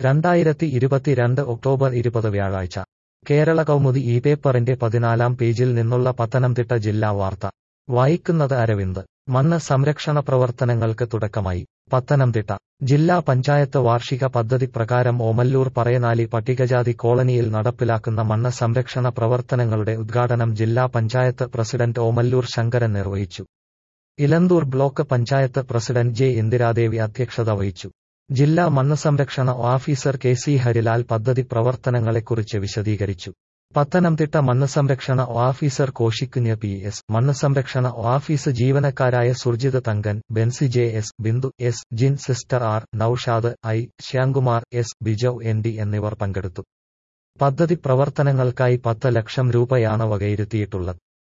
രണ്ടായിരത്തി ഇരുപത്തിരണ്ട് ഒക്ടോബർ ഇരുപത് വ്യാഴാഴ്ച കേരള കൗമുദി ഈ പേപ്പറിന്റെ പതിനാലാം പേജിൽ നിന്നുള്ള പത്തനംതിട്ട ജില്ലാ വാർത്ത വായിക്കുന്നത് അരവിന്ദ് മണ്ണ് സംരക്ഷണ പ്രവർത്തനങ്ങൾക്ക് തുടക്കമായി പത്തനംതിട്ട ജില്ലാ പഞ്ചായത്ത് വാർഷിക പദ്ധതി പ്രകാരം ഓമല്ലൂർ പറയനാലി പട്ടികജാതി കോളനിയിൽ നടപ്പിലാക്കുന്ന മണ്ണ് സംരക്ഷണ പ്രവർത്തനങ്ങളുടെ ഉദ്ഘാടനം ജില്ലാ പഞ്ചായത്ത് പ്രസിഡന്റ് ഓമല്ലൂർ ശങ്കരൻ നിർവഹിച്ചു Elanthoor block panchayat president J Indiradevi അധ്യക്ഷത വഹിച്ചു ജില്ലാ മണ്ണ് സംരക്ഷണ ഓഫീസർ കെ സി ഹരിലാൽ പദ്ധതി പ്രവർത്തനങ്ങളെക്കുറിച്ച് വിശദീകരിച്ചു പത്തനംതിട്ട മണ്ണ് സംരക്ഷണ ഓഫീസർ കോശിക്കുഞ്ഞ് പി എസ് മണ്ണ് സംരക്ഷണ ഓഫീസ് ജീവനക്കാരായ Surjith Thankan Benzy J S Bindu S Jin sister R Noushad I Shyamkumar S Bijou N D എന്നിവർ പങ്കെടുത്തു പദ്ധതി പ്രവർത്തനങ്ങൾക്കായി പത്ത് ലക്ഷം രൂപയാണ് വകയിരുത്തിയിട്ടുള്ളത്